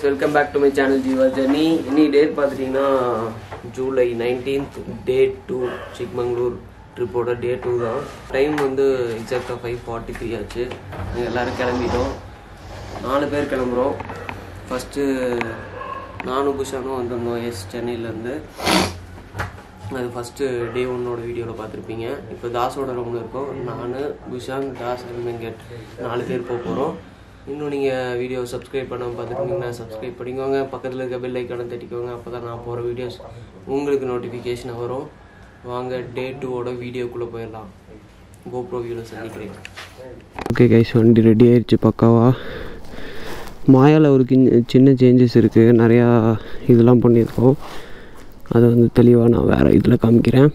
guys welcome back to my channel Jeeva journey இன்னி date பார்த்துட்டிங்கன்னா July nineteenth day two Chikmagalur ட்ரிப்போட day two தான் time வந்து எக்ஸாக்டாக ஃபைவ் ஃபார்ட்டி த்ரீ ஆச்சு நாங்கள் எல்லோரும் கிளம்பிட்டோம் நாலு பேர் கிளம்புறோம் ஃபஸ்ட்டு நானும் குஷானும் வந்திருந்தோம் எஸ் சென்னையிலேருந்து அது ஃபஸ்ட்டு டே ஒன்னோட வீடியோவில் பார்த்துருப்பீங்க இப்போ தாஸோட ரூமில் இருக்கோம் நான் குஷாங் தாஸ் வெங்கட் நாலு பேர் போக போகிறோம் இன்னும் நீங்கள் வீடியோ சப்ஸ்கிரைப் பண்ணாமல் பார்த்துருந்தீங்கன்னா சப்ஸ்கிரைப் பண்ணிக்கோங்க பக்கத்தில் இருக்க பெல் ஐக்கானை தட்டிக்கோங்க அப்போ தான் நான் போகிற வீடியோஸ் உங்களுக்கு நோட்டிஃபிகேஷன் வரும் வாங்க டே டூவோட வீடியோக்குள்ளே போயிடலாம் கோப்ரோ வியூவில் சந்திக்கிறேன் ஓகே கைஸ் வண்டி ரெடி ஆயிடுச்சு பக்காவா மாயாவில் ஒரு கிஞ் சின்ன சேஞ்சஸ் இருக்குது நிறையா இதெல்லாம் பண்ணியிருக்கோம் அதை வந்து தெளிவாக நான் வேறு இதில் காமிக்கிறேன்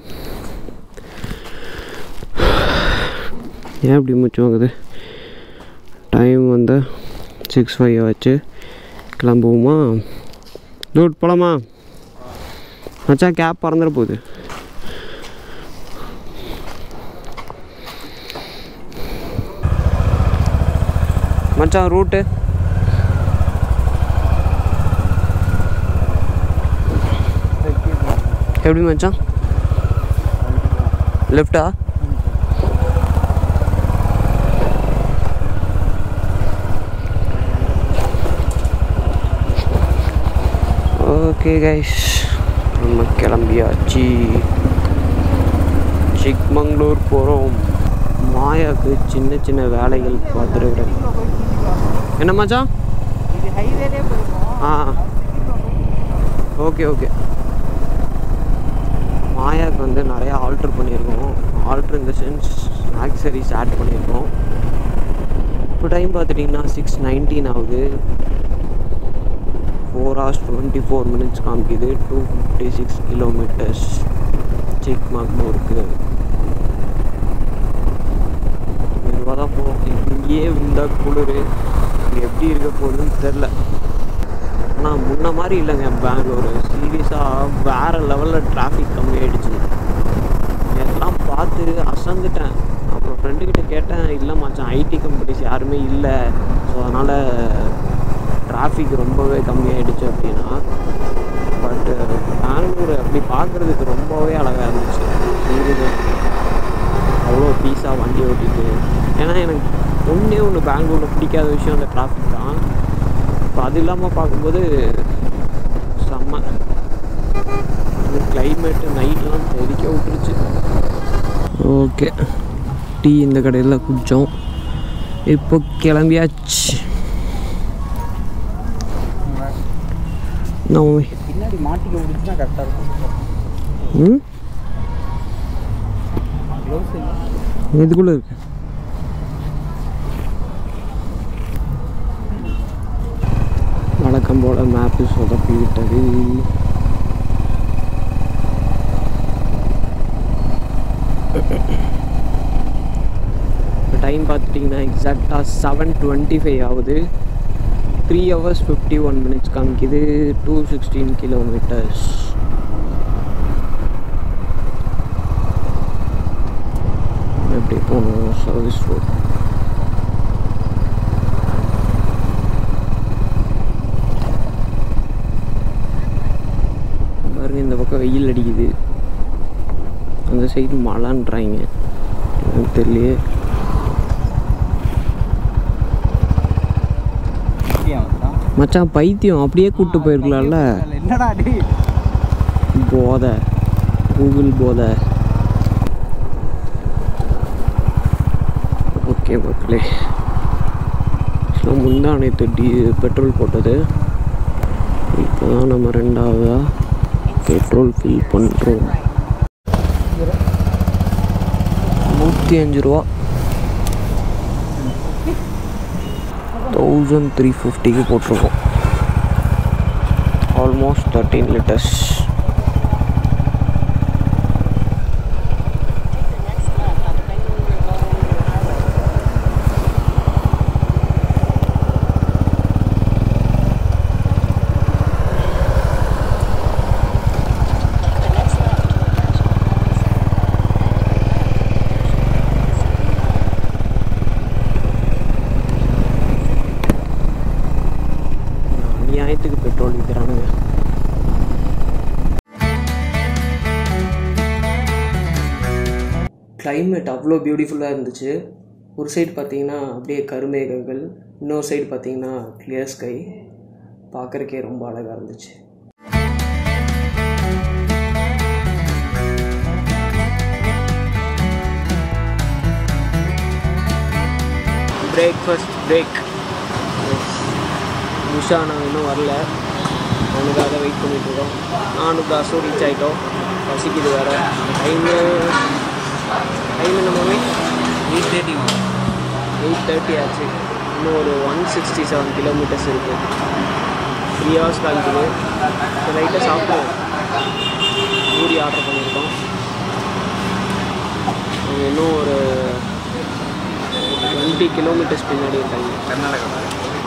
ஏன் இப்படி மூச்சு வாங்குது டைம் வந்து சிக்ஸ் ஃபைவ் வச்சு கிளம்புவோமா டூட் போகலாமா மச்சான் கேப் பறந்துட போகுது மச்சான் ரூட்டு எப்படி மச்சான் லெஃப்டா ஓகே கைஸ் நம்ம கிளம்பியாச்சு சிக்மங்களூர் போகிறோம் மாயாவுக்கு சின்ன சின்ன வேலைகள் பார்த்துருக்குறேன் என்ன மச்சான் ஆ ஓகே ஓகே மாயாவுக்கு வந்து நிறையா ஆல்ட்ரு பண்ணியிருக்கோம் ஆல்ட்ரு இந்த சென்ஸ் ஆக்சரிஸ் ஆட் பண்ணியிருக்கோம் இப்போ டைம் பார்த்துட்டிங்கன்னா சிக்ஸ் நைன்டீன் ஆகுது four hours twenty four minutes காமிக்குது டூ ஃபிஃப்டி சிக்ஸ் கிலோமீட்டர்ஸ் சிக்மங்களூருக்கு மெதுவாக தான் போகும் இங்கேயே இந்த குளிர் இங்கே எப்படி இருக்க போகுதுன்னு தெரில ஆனால் முன்ன மாதிரி இல்லைங்க பெங்களூரு சீரியஸாக வேறு லெவலில் டிராஃபிக் கம்மியாயிடுச்சு எல்லாம் பார்த்து அசந்துட்டேன் அப்புறம் ஃப்ரெண்டுக்கிட்ட கேட்டேன் இல்லை மச்சான் ஐடி கம்பெனிஸ் யாருமே இல்லை ஸோ அதனால் டிராஃபிக் ரொம்பவே கம்மியாயிடுச்சு அப்படின்னா பட்டு பெங்களூர் அப்படி பார்க்குறதுக்கு ரொம்பவே அழகாக இருந்துச்சு சீரியஸாக அவ்வளோ பீஸாக வண்டி ஓட்டிட்டு ஏன்னா எனக்கு ஒன்றே ஒன்று பெங்களூரில் பிடிக்காத விஷயம் அந்த டிராஃபிக் தான் இப்போ அது இல்லாமல் பார்க்கும்போது செம்ம கிளைமேட்டு நைட்லாம் தெறிக்க விட்டுருச்சு ஓகே டீ இந்த கடையில் குடித்தோம் இப்போ கிளம்பியாச்சு நான் பின்னாடி மாட்டிக்க முடிச்சுன்னா கரெக்டாக இருக்கும் ம் க்ளவுஸ் இதுக்குள்ளே இருக்கு வழக்கம் போல் மேப்பு சொதப்பி விட்டது டைம் பார்த்துட்டிங்கன்னா எக்ஸாக்டாக செவன் டுவெண்ட்டி ஃபைவ் ஆகுது three hours fifty one minutes காமிக்குது டூ சிக்ஸ்டீன் கிலோமீட்டர்ஸ் எப்படி போகணும் சர்வீஸ் ரோட் பாருங்க இந்த பக்கம் வெயில் அடிக்குது அந்த சைடு மழைன்றாங்க எனக்கு தெரியலையே மச்சான் பைத்தியம் அப்படியே கூப்பிட்டு போயிருக்கலாம்ல என்னடா டே போதை கூகுள் போதை ஓகே மக்களே ஆக்சுவலாக முந்தா நேற்று டி பெட்ரோல் போட்டது இப்போ தான் நம்ம ரெண்டாவதாக பெட்ரோல் ஃபில் பண்ணுறோம் நூற்றி அஞ்சு ரூபா தௌசண்ட் த்ரீ ஃபிஃப்டிக்கு போட்டிருக்கோம் ஆல்மோஸ்ட் தேர்ட்டீன் லிட்டர்ஸ் நியாயத்துக்கு பெட்ரோல் விற்கிறானுங்க கிளைமேட் அவ்வளோ பியூட்டிஃபுல்லாக இருந்துச்சு ஒரு சைடு பார்த்தீங்கன்னா அப்படியே கருமேகங்கள் இன்னொரு சைடு பார்த்தீங்கன்னா கிளியர் ஸ்கை பார்க்குறக்கே ரொம்ப அழகாக இருந்துச்சு பிரேக்ஃபாஸ்ட் பிரேக் உஷா நான் இன்னும் வரல அவனுக்காக வெயிட் பண்ணிட்டுருக்கோம் நானும் தாசும் ரீச் ஆகிட்டோம் பசிக்குது வேறு டைமு டைம் என்னமாவே எயிட் தேர்ட்டி எயிட் தேர்ட்டி ஆச்சு இன்னும் ஒரு ஒன் சிக்ஸ்டி செவன் கிலோமீட்டர்ஸ் இருக்குது த்ரீ ஹவர்ஸ் காமிக்குது லைட்டாக சாப்பிடுவோம் பூரி ஆர்டர் பண்ணியிருக்கோம் அவங்க இன்னும் ஒரு டுவெண்ட்டி கிலோமீட்டர்ஸ் பின்னாடி இருக்காங்க கர்நாடகா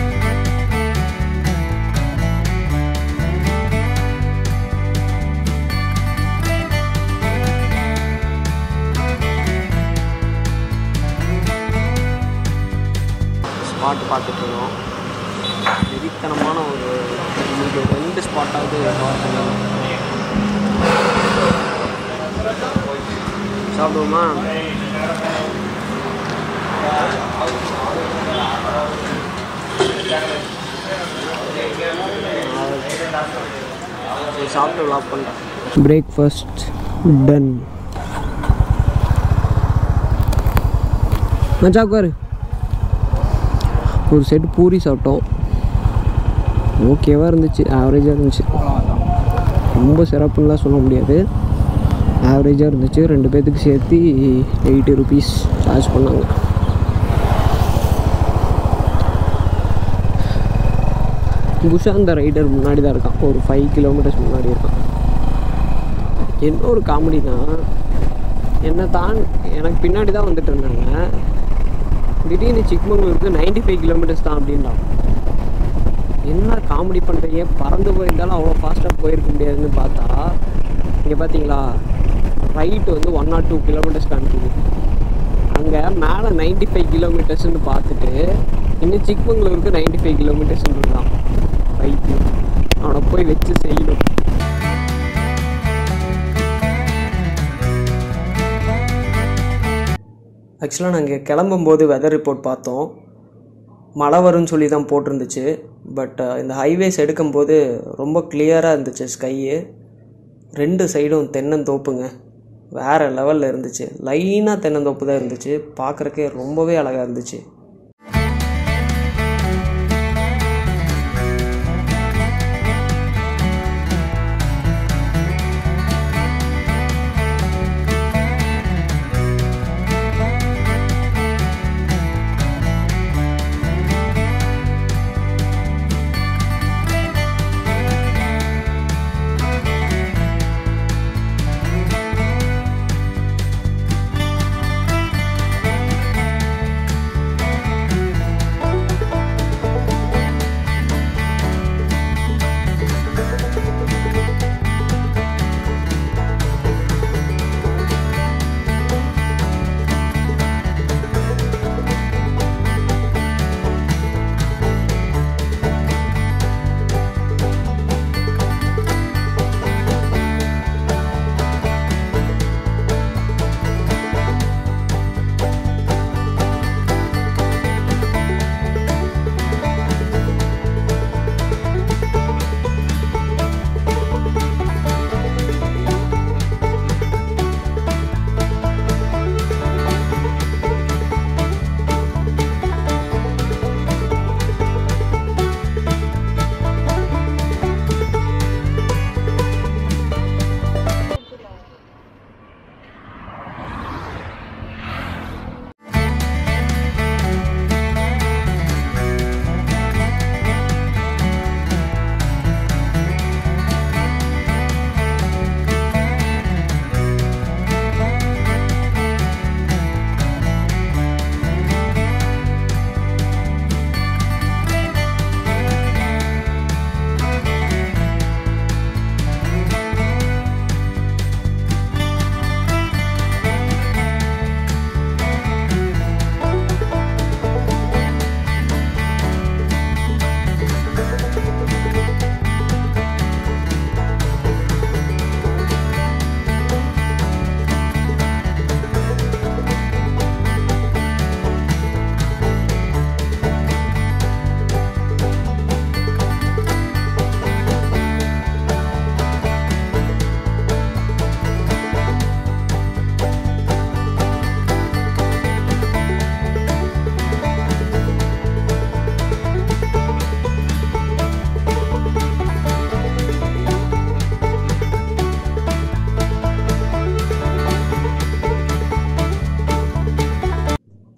ஸ்பாட் பார்த்துட்டு இருக்கோம் வெறித்தனமான ஒரு இன்னைக்கு ஒரு ரெண்டு ஸ்பாட்டாவது கவர் பண்ணலாம் சாப்பிடுவோமா சரி சாப்பிட்டு லாக் பண்ணிட்டேன் பிரேக்ஃபாஸ்ட் டன் மச்சா உட்காரு ஒரு செட் பூரி சாப்பிட்டோம் ஓகேவாக இருந்துச்சு ஆவரேஜாக இருந்துச்சு ரொம்ப சிறப்புலாம் சொல்ல முடியாது ஆவரேஜாக இருந்துச்சு ரெண்டு பேர்த்துக்கு சேர்த்து எயிட்டி ருபீஸ் சார்ஜ் பண்ணாங்க குஷா அந்த ரைடர் முன்னாடி தான் இருக்கான் ஒரு ஃபைவ் கிலோமீட்டர்ஸ் முன்னாடி இருக்கான் என்ன ஒரு காமெடினா என்னை தான் எனக்கு பின்னாடி தான் வந்துட்டு இருந்தாங்க திடீர்னு சிக்மங்களூருக்கு நைன்டி ஃபைவ் கிலோமீட்டர்ஸ் தான் அப்படின்றான் என்ன காமெடி பண்ணுறீங்க பறந்து போயிருந்தாலும் அவ்வளோ ஃபாஸ்ட்டாக போயிருக்க முடியாதுன்னு பார்த்தா இங்கே பார்த்தீங்களா ரைட்டு வந்து ஒன் நாட் டூ கிலோமீட்டர்ஸ் காமிக்குது அங்கே மேலே நைன்டி ஃபைவ் கிலோமீட்டர்ஸ்னு பார்த்துட்டு இன்னும் சிக்மங்களூருக்கு நைன்டி ஃபைவ் கிலோமீட்டர்ஸ்னு இருக்கான் பைக்கு அவனை போய் வச்சு செய்யணும் ஆக்சுவலாக நாங்கள் கிளம்பும்போது வெதர் ரிப்போர்ட் பார்த்தோம் மழை வரும்னு சொல்லி தான் போட்டிருந்துச்சு பட் இந்த ஹைவேஸ் எடுக்கும்போது ரொம்ப கிளியராக இருந்துச்சு ஸ்கையு ரெண்டு சைடும் தென்னந்தோப்புங்க வேறு லெவலில் இருந்துச்சு லைனாக தென்னந்தோப்பு தான் இருந்துச்சு பார்க்குறக்கே ரொம்பவே அழகாக இருந்துச்சு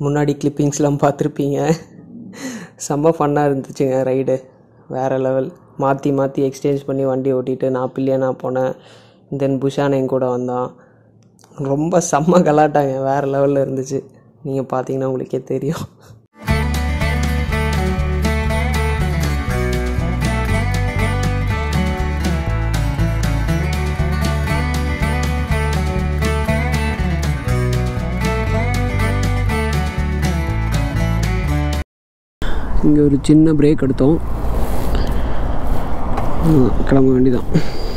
முன்னாடி கிளிப்பிங்ஸ்லாம் பார்த்துருப்பீங்க செம்ம ஃபன்னாக இருந்துச்சுங்க ரைடு வேறு லெவல் மாற்றி மாற்றி எக்ஸ்சேஞ்ச் பண்ணி வண்டி ஓட்டிட்டு நான் பிள்ளையா போனேன் தென் புஷான் என் கூட வந்தான் ரொம்ப செம்ம கலாட்டாங்க வேறு லெவலில் இருந்துச்சு நீங்கள் பார்த்தீங்கன்னா உங்களுக்கே தெரியும் இங்கே ஒரு சின்ன பிரேக் எடுத்தோம் ம், கிளம்ப வேண்டியதான்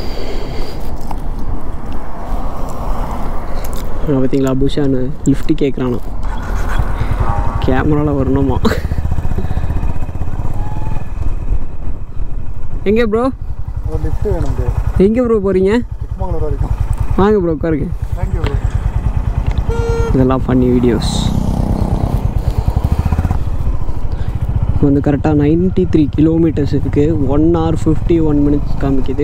பார்த்தீங்களா புஷானு லிஃப்ட் கேட்குறானா கேமராவில் வரணுமா எங்கே ப்ரோ ஒரு லிஃப்ட் வேணும் ப்ரோ எங்கே ப்ரோ போகிறீங்க சிக்மங்களூர் வரைக்கும் வாங்க ப்ரோ உட்காருங்க தேங்க்யூ ப்ரோ இதெல்லாம் ஃபன்னி வீடியோஸ் வந்து கரெக்டாக 93 த்ரீ கிலோமீட்டர்ஸ் இருக்குது one hour fifty one minutes காமிக்குது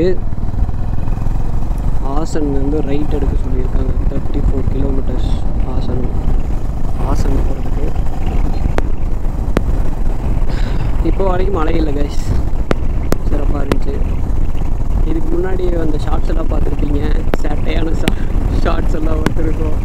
ஹாசன் வந்து ரைட் எடுக்க சொல்லியிருக்காங்க thirty four kilometres Hassan Hassan போகிறதுக்கு இப்போ வரைக்கும் மழை இல்லை கைஸ் சிறப்பாக இருந்துச்சு இதுக்கு முன்னாடி அந்த ஷார்ட்ஸ் எல்லாம் பார்த்துருப்பீங்க சேட்டையான ஷார்ட்ஸ் எல்லாம் வந்துருக்கோம்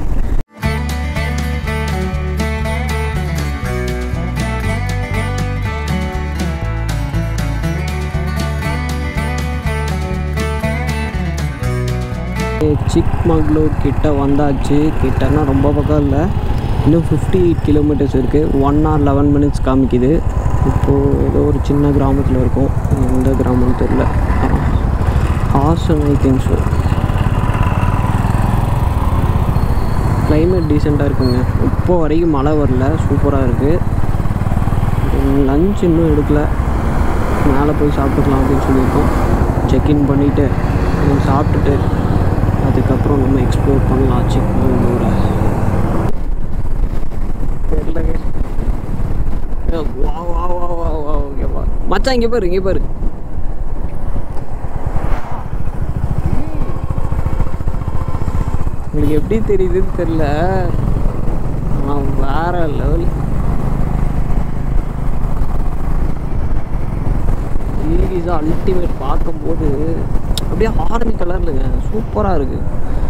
சிக்மங்களூர் கிட்ட வந்தாச்சு கிட்டனா ரொம்ப பக்கம் இல்லை இன்னும் ஃபிஃப்டி எயிட் கிலோமீட்டர்ஸ் இருக்குது ஒன் ஹவர் லெவன் மினிட்ஸ் காமிக்குது இப்போது ஏதோ ஒரு சின்ன கிராமத்தில் இருக்கோம் எந்த கிராமம்னு தெரில Hassan I think so climate டீசெண்டாக இருக்குங்க இப்போ வரைக்கும் மழை வரல சூப்பராக இருக்குது லஞ்ச் இன்னும் எடுக்கல மேலே போய் சாப்பிட்டுக்கலாம் அப்படின்னு சொல்லியிருக்கோம் செக்இன் பண்ணிவிட்டு சாப்பிட்டுட்டு அதுக்கப்புறம் நம்ம எக்ஸ்ப்ளோர் பண்ணலாம் சிக்மங்களூரை தெரியலங்க ஏ, வா வா வா வா வா இங்கே வா மச்சான் இங்கே பாரு இங்கே பாரு உங்களுக்கு எப்படி தெரியுதுன்னு தெரில ஆனால் வேற லெவல் சீரீஸாக அல்டிமேட் பார்க்கும்போது அப்படியே ஆரஞ்சு கலர்லங்க சூப்பராக இருக்குது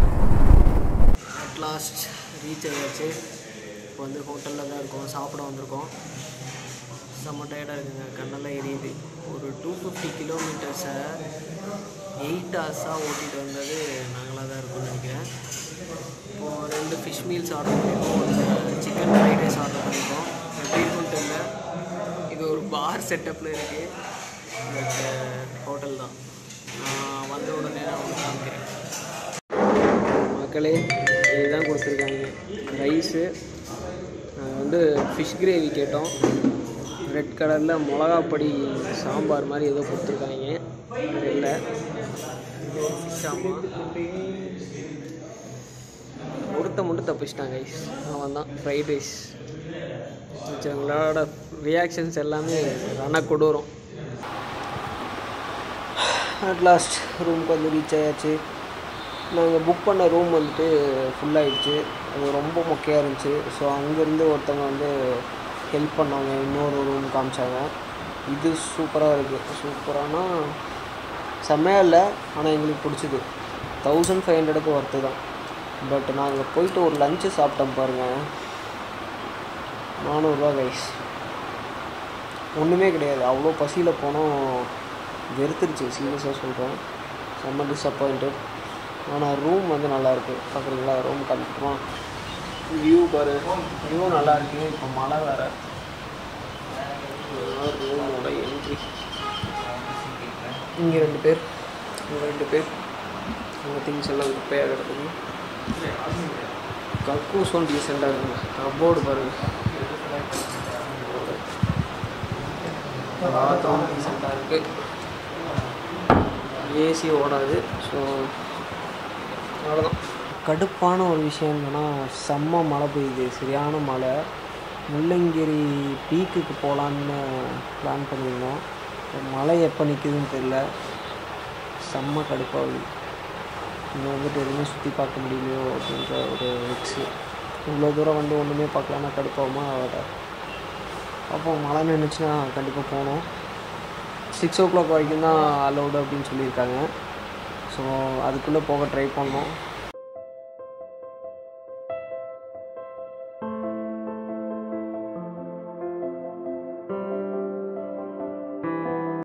அட் லாஸ்ட் ரீச் ஆகியாச்சு இப்போ வந்து ஹோட்டலில் தான் இருக்கோம் சாப்பிட வந்திருக்கோம் செம்ம டயர்டாக இருக்குங்க கண்ணெல்லாம் எரியுது ஒரு டூ ஃபிஃப்டி கிலோமீட்டர்ஸை எயிட் ஹவர்ஸாக ஓட்டிகிட்டு வந்தது நாங்களாக தான் இருக்கோம்னு நினைக்கிறேன் இப்போது ரெண்டு ஃபிஷ் மீல்ஸ் ஆர்டர் பண்ணியிருக்கோம் சிக்கன் ஃப்ரைட் ரைஸ் ஆர்டர் பண்ணியிருக்கோம் எப்படி இருக்குன்னு தெரியல இது ஒரு பார் செட்டப்பில் இருக்குது பட் ஹோட்டல் தான் நான் வந்த உடனே நான் உங்களுக்கு காமிக்கிறேன் மக்களே இதுதான் கொடுத்துருக்காங்க ரைஸு நாங்கள் வந்து ஃபிஷ் கிரேவி கேட்டோம் ரெட் கலரில் மிளகாப்பொடி சாம்பார் மாதிரி ஏதோ கொடுத்துருக்காங்க இல்லை ஃபிஷ் ஆமா ஒருத்த மட்டும் தப்பிச்சிட்டாங்க ரைஸ் அவன் தான் ஃப்ரைட் ரைஸ் மிச்சவங்களோட ரியாக்ஷன்ஸ் எல்லாமே ரண கொடூரம் அட் லாஸ்ட் ரூமுக்கு வந்து ரீச் ஆயாச்சு நாங்கள் புக் பண்ண ரூம் வந்துட்டு ஃபுல்லாகிடுச்சு அது ரொம்ப மொக்கையாக இருந்துச்சு ஸோ அங்கேருந்து ஒருத்தவங்க வந்து ஹெல்ப் பண்ணாங்க இன்னொரு ரூம் காமிச்சாங்க இது சூப்பராக இருக்குது சூப்பரானா செம்மையாக இல்லை ஆனால் எங்களுக்கு பிடிச்சிது தௌசண்ட் ஃபைவ் ஹண்ட்ரடுக்கு ஒர்த்து தான் பட் நாங்கள் போயிட்டு ஒரு லஞ்சு சாப்பிட்டோம் பாருங்கள் நானூறுரூவா கைஸ் ஒன்றுமே கிடையாது அவ்வளோ பசியில் போனோம் வெறுத்துருச்சு சீரியஸாக சொல்கிறேன் செம்ம டிஸப்பாயிண்டட் ஆனால் ரூம் வந்து நல்லா இருக்கு பார்க்குறீங்களா ரூம் காமிக்குமா வியூ பாரு வியூ நல்லா இருக்கு இப்போ மழை வேறு ரூமோட என்ட்ரி இங்கே ரெண்டு பேர் இங்கே ரெண்டு பேர் உங்கள் திங்ஸ் எல்லாம் குப்பையாக கிடக்குது கக்கூஸும் டீசெண்டாக இருக்குங்க கப்போர்டு பாருங்க பாத்ரூம் டீசெண்டாக இருக்குது ஏசி ஓடாது ஸோ அவ்வளோதான் கடுப்பான ஒரு விஷயம் என்னன்னா செம்ம மழை பெய்யுது சரியான மழை முள்ளங்கிரி பீக்குக்கு போகலான்னு பிளான் பண்ணியிருந்தோம் இப்ப மழை எப்போ நிற்குதுன்னு தெரில செம்ம கடுப்பாகுது இன்னும் வந்துட்டு எதுவுமே சுற்றி பார்க்க முடியலையோ அப்படின்ற ஒரு எக்ஸு இவ்வளோ தூரம் வந்து ஒன்றுமே பார்க்கலன்னா கடுப்பாகுமா அதை அப்போ மழை நின்றுச்சுன்னா கண்டிப்பாக போகணும் சிக்ஸ் ஓ கிளாக் வரைக்கும் தான் அலௌடு அப்படின்னு சொல்லியிருக்காங்க ஸோ அதுக்குள்ளே போக ட்ரை பண்ணோம்